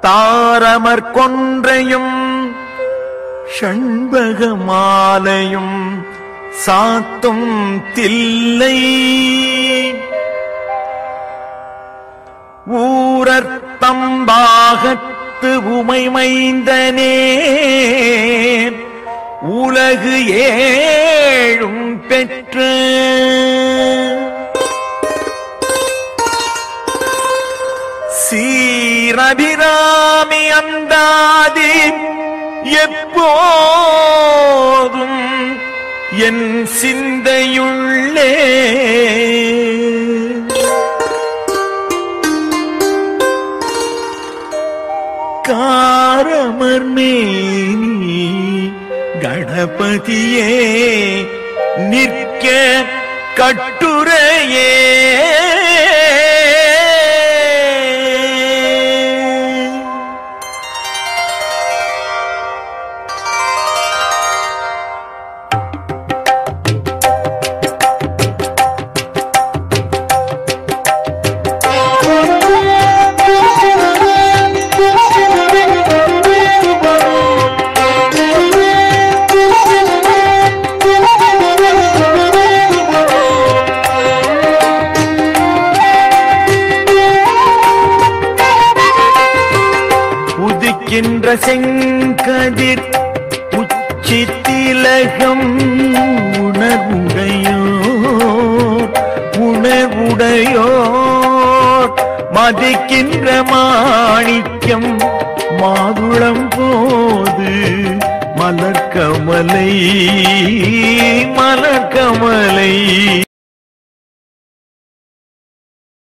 தாரமர் கொன்றையும் ஷண்பக மாலையும் சாத்தும் தில்லை ஊரர் தம்பாகத்து உமைமைந்தனே உலகு ஏழும் பெற்று சீரபிராமி அந்தாதி எப்போதும் என் சிந்தையுள்ளே காரமர்மேனி கணபதியே நிற்க கட்டுரையே உதிக்கின்ற செங்கதிர் உச்சி திலகம் உணர்வுடையோர் உணர்வுடையோர் மதிக்கின்ற மாணிக்கம் மாதுளம் போது மலர்கமலை மலர்கமலை